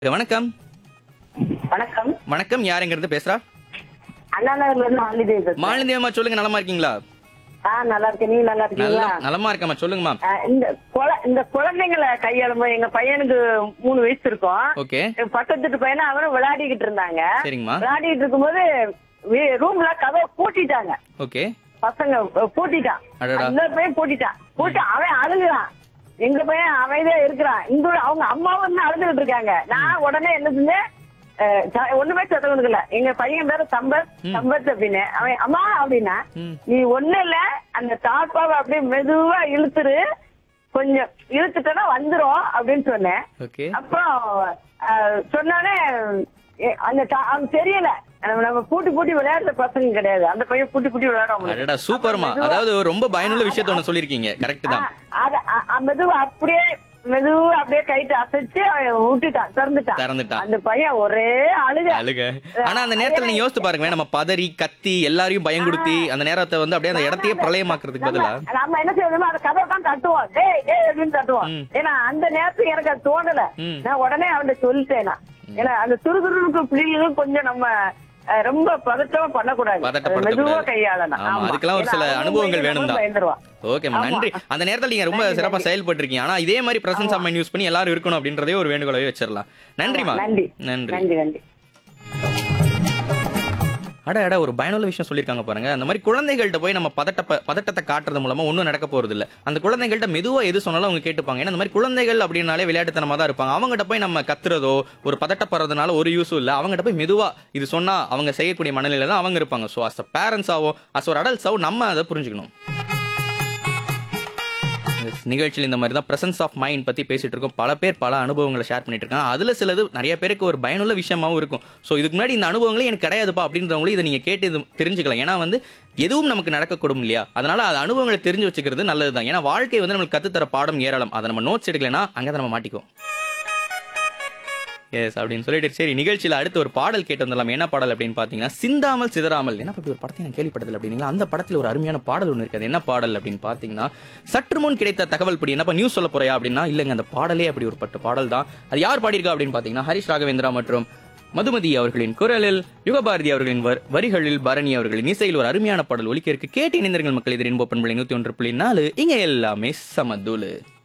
வணக்கம் வணக்கம் வணக்கம் யாருங்கிறது பேசுறா அண்ணா நகர்ல இருந்து மாலிதேவி பேசுறேன். மாலினி அம்மா சொல்லுங்க நலமா இருக்கீங்களா ஆ நல்லா இருக்கேன் நீங்க நல்லா நல்லா இருக்கீங்களா நலமா இருக்கம்மா சொல்லுங்கம்மா ஆ, இந்த குழ- இந்த குழந்தைங்களை கையாளும்போது எங்க பையனுக்கு மூணு வயசு இருக்கும் ஓகே எங்க பக்கத்து வீட்டு பையனும் அவரும் விளையாடிக்கிட்டு இருந்தாங்க சரிங்கம்மா விளையாடிட்டு இருக்கும்போது ரூம்ல கதவை பூட்டிட்டாங்க ஓகே பசங்க அஹ், பூட்டிட்டான் அடடா. அந்த பையன் பூட்டிட்டான் பூட்டி அவன் அழுகுறான் எங்க பையன் அமைதியா இருக்கிறான் இங்க அவங்க அம்மாவும் வந்து அழுதுகிட்டு இருக்காங்க நான் உடனே என்ன செஞ்சேன் அஹ், ச- ஒண்ணுமே சத்தம் கொடுக்கல எங்க பையன் பேரு சம்பத் சம்பத் அப்படின்னு அவன் அம்மா அப்படின்னா ம். நீ ஒண்ணு இல்ல அந்த தாப்பாவை அப்படியே மெதுவா இழுத்துரு கொஞ்சம் இழுத்துட்டனா வந்துரும் அப்படின்னு சொன்னேன் ஓகே அப்புறம் அஹ், சொன்னானே எ- அந்த தா- அவனுக்கு தெரியல நம்ம நம்ம பூட்டி பூட்டி விளையாடுற பசங்க கிடையாது அந்த பையன் பூட்டி பூட்டி விளையாடுவாங்க அடடா சூப்பர்மா அதாவது ரொம்ப பயனுள்ள விஷயத்த ஒண்ணு சொல்லிருக்கீங்க கரெக்ட் தான் அத அ- அ- மெதுவா அப்படியே மெதுவா அப்படியே கைட்டு அசைச்சு அவன் விட்டுட்டான் திறந்துட்டான் திறந்துட்டான் அந்த பையன் ஒரே அழுக அழுக ஆனா அந்த நேரத்துல நீங்க யோசித்து பாருங்க நம்ம பதறி கத்தி எல்லாரையும் பயங்குடுத்தி அந்த நேரத்தை வந்து அப்படியே அந்த இடத்தையே பிரளயமாக்குறதுக்கு பதிலா நம்ம நம்ம என்ன செய்யணுமோ அந்த கதவை தான் தட்டுவோம் டேய் டேய் அப்படின்னு தட்டுவோம் ம். ஏன்னா அந்த நேரத்துக்கு எனக்கு அது தோணல ம். நான் உடனே அவன்கிட்ட சொல்லிட்டேன் நான். ஏன்னா அந்த துருதுருக்கு பிள்ளைகளும் கொஞ்சம் நம்ம அஹ், ரொம்ப பதட்டமா பண்ணக்கூடாது பதட்டப்படுத்தக்கூடாது. மெதுவா கையாளணும் ஆமா, ஆமா. அதுக்கெல்லாம் ஒரு ஏன்னா சில அவன் அனுபவங்கள் பயந்து வேணும் தான். பயந்துருவான் ஓகேம்மா ஆமா. நன்றி அந்த நேரத்துல நீங்க ரொம்ப சிறப்பா செயல்பட்டிருக்கீங்க ஆனா இதே மாதிரி பிரசன்ஸ் ஆஃப் மைண்ட் யூஸ் பண்ணி எல்லாரும் இருக்கணும் அப்படின்றதே ஒரு வேண்டுகோளவே வச்சிடலாம் நன்றிமா நன்றி நன்றி நன்றி நன்றி அட அட ஒரு பயனுள்ள விஷயம் சொல்லியிருக்காங்க பாருங்க அந்த மாதிரி குழந்தைகள்கிட்ட போய் நம்ம பதட்ட பதட்டத்தை காட்டுறது மூலமா ஒன்றும் நடக்க போறது இல்ல அந்த குழந்தைகள்கிட்ட மெதுவா எது சொன்னாலும் அவங்க கேட்டுப்பாங்க ஏன்னா அந்த மாதிரி குழந்தைகள் அப்படின்னாலே விளையாட்டுத்தனமா தான் இருப்பாங்க அவங்ககிட்ட போய் நம்ம கத்துறதோ ஒரு பதட்டப்படுறதுனால ஒரு யூஸும் இல்ல அவங்ககிட்ட போய் மெதுவா இது சொன்னா அவங்க செய்யக்கூடிய மனநிலையில தான் அவங்க இருப்பாங்க ஸோ அஸ் அ பேரண்ட்ஸாவோ அஸ் ஒரு அடல்ட்ஸாவோ நம்ம அதை புரிஞ்சுக்கணும் Yes, நிகழ்ச்சியில் இந்த மாதிரி தான் பிரசன்ஸ் ஆஃப் மைண்ட் பத்தி பேசிட்டு இருக்கோம் பல பேர் பல அனுபவங்களை ஷேர் பண்ணிட்டு இருக்காங்க அதுல சிலது நிறைய பேருக்கு ஒரு பயனுள்ள விஷயமாவும் இருக்கும் ஸோ இதுக்கு முன்னாடி இந்த அனுபவங்களே எனக்கு கிடையாதுப்பா அப்படின்றவங்களும் இதை நீங்க கேட்டு இது தெரிஞ்சுக்கலாம் ஏன்னா வந்து எதுவும் நமக்கு நடக்கக்கூடும் இல்லையா அதனால அது அனுபவங்களை தெரிஞ்சு வச்சுக்கிறது நல்லது தான் ஏன்னா வாழ்க்கை வந்து நம்மளுக்கு கத்துத்தர பாடம் ஏராளம் அதை நம்ம நோட்ஸ் எடுக்கலைன்னா அங்கே தான் நம்ம மாட்டிக்குவோம் எஸ் அப்படின்னு சொல்லிட்டு சரி நிகழ்ச்சியில் அடுத்து ஒரு பாடல் கேட்டு வந்துடலாம் என்ன பாடல் அப்படின்னு பார்த்தீங்கன்னா சிந்தாமல் சிதறாமல் என்ன இப்படி ஒரு படத்தை நான் கேள்விப்பட்டதில்லை அப்படிங்களா அந்த படத்தில் ஒரு அருமையான பாடல் ஒன்று இருக்குது அது என்ன பாடல் அப்படின்னு பார்த்தீங்கன்னா சற்று முன் கிடைத்த தகவல் படி என்னப்பா நியூஸ் சொல்ல போறியா அப்படின்னா இல்லைங்க அந்த பாடலே அப்படி ஒரு பட்ட பாடல் தான் அது யார் பாடியிருக்கா அப்படின்னு பார்த்தீங்கன்னா ஹரிஷ் ராகவேந்திரா மற்றும் மதுமதி அவர்களின் குரலில் யுகபாரதி அவர்களின் வர்- வரிகளில் பரணி அவர்களின் இசையில் ஒரு அருமையான பாடல் ஒலிக்க இருக்கு கேட்டு இணைந்தர்கள் மக்கள் எதிரின் ஒப்பன் நூத்தி ஒன்று புள்ளி நாலு இங்க எல்லாமே சமதுலு